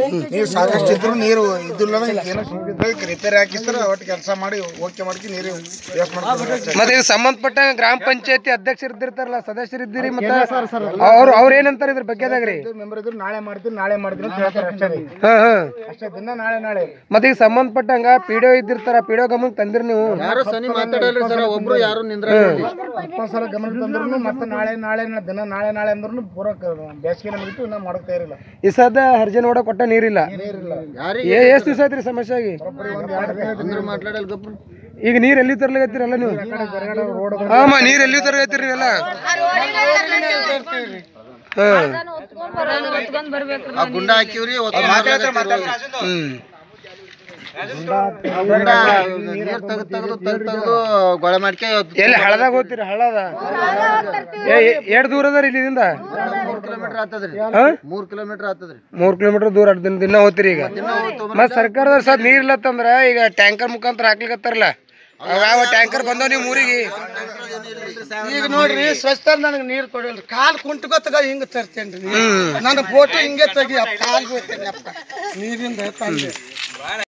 ನೀರು ಸಾಕಷ್ಟು ಇದ್ರು ನೀರು ಇದ್ದಿಲ್ಲ ಏನೋ ಸುಮ್ಕಿದ್ರೆ ರಿಪೇರಿ ಹಾಕಿಸ್ತಾರೆ ಒಟ್ಟು ಕೆಲಸ ಮಾಡಿ ಓಕೆ ಮಾಡ್ಕಿ ನೀರು ವೇಸ್ಟ್ ಮಾಡ್ತಾರೆ ಮತ್ತೆ ಇದು ಸಂಬಂಧಪಟ್ಟ ಗ್ರಾಮ ಪಂಚಾಯತಿ ಅಧ್ಯಕ್ಷರು ಇದ್ದಿರ್ತಾರಲ್ಲ ಸದಸ್ಯರು ಇದ್ದೀರಿ ಮತ್ತೆ ಅವ್ರು ಅವ್ರ ಏನಂತಾರ ಇದ್ರ ಬಗ್ಗೆದಾಗ್ರಿ ಮೆಂಬರ್ ಇದ್ರು ನಾಳೆ ಮಾಡ್ತೀನಿ ನಾಳೆ ಮಾಡ್ತೀನಿ ಅಂತ ಹೇಳ್ತಾರೆ ಅಷ್ಟೇ ರೀ ಹಾ ಹಾ ಅಷ್ಟೇ ದಿನ ನಾಳೆ ನಾಳೆ ಮತ್ತೆ ಈಗ ಸಂಬಂಧಪಟ್ಟಂಗ ಪಿಡಿಒ ಇದ್ದಿರ್ತಾರ ಪಿಡಿಒ ಗಮನಕ್ಕೆ ತಂದಿರಿ ನೀವು ಯಾರು ಸನಿ ಮಾತಾಡಲ್ರಿ ಸರ್ ಒಬ್ರು ಯಾರು ನಿಂದ್ರ ಇಪ್ಪತ್ತು ಸಲ ಗಮನ ತಂದ್ರು ಮತ್ತೆ ನಾಳೆ ನಾಳೆ ನಾಳೆ ದಿನ ನಾಳೆ ನಾಳೆ ಅಂದ್ರೂ ಪೂರ ಬೇಸಿಗೆ ನಮ್ಗಿಟ್ಟು ಇನ್ನ ಮಾಡಕ್ ತಯಾರಿಲ್ಲ ಈ ಸದ ಹರ್ಜನ್ ಓಡ ಕೊಟ್ಟ ನೀರಿಲ್ಲ ಯಾರಿಗೆ ಏ ಎಷ್ಟ್ ದಿವಸ ಆಯ್ತ್ರಿ ಸಮಸ್ಯೆ ಆಗಿ ಅಂದ್ರ ಮಾತಾಡಲ್ ಗಪ್ರು ಈಗ ನೀರ್ ಎಲ್ಲಿ ತರ್ಲಾಗತ್ತೀರಲ್ಲ ನೀವು ರೋಡ್ ಆಮ ನೀರ್ ಎಲ್ಲಿ ತರಗತ್ತೀರಿ ನೀವೆಲ್ಲ ಹಾ ಆ ಗುಂಡ ಹಾಕಿವ್ರಿ ಹ್ಮ್ ಗುಂಡ ನೀರ್ ತೆಗ್ದು ತೆಗ್ದು ತೆಗ್ದು ತೆಗ್ದು ಗೊಳೆ ಮಾಡ್ಕೆ ಎಲ್ಲಿ ಹಳದಾಗ ಹೋಗ್ತೀರಿ ಹಳ್ಳದ ಎರಡು ದೂರ ಅದ ಇಲ್ಲಿಂದ ಮೂರ್ ಕಿಲೋಮೀಟರ್ ಆಗ್ತದ್ರಿ ಹಾ ಮೂರ್ ಕಿಲೋಮೀಟರ್ ಆಗ್ತದ್ರಿ ಮೂರ್ ಕಿಲೋಮೀಟರ್ ದೂರ ದಿನ ದಿನ ಹೋಗ್ತೀರಿ ಈಗ ಮತ್ ಸರ್ಕಾರದವ್ರು ಸ್ವಲ್ಪ ನೀರ್ ಇಲ್ಲತ್ತಂದ್ರ ಈಗ ಟ್ಯಾಂಕರ್ ಮುಖಾಂತರ ಹಾಕ್ಲಿಕತ್ತಾರಲ್ಲ ಯಾವ ಟ್ಯಾಂಕರ್ ಬಂದವ್ ನೀವು ಊರಿಗೆ ಈಗ ನೋಡ್ರಿ ಸ್ವಚ್ಛ ನನಗೆ ನೀರು ಕೊಡಿಲ್ರಿ ಕಾಲ್ ಕುಂಟ್ಕೊತಗ ಹಿಂಗ ತರ್ತೇನ್ರಿ ನನ್ನ ಫೋಟೋ ಹಿಂಗೆ ತೆಗಿ ಕಾಲ್ ನೀರಿಂದ ತಂದೆ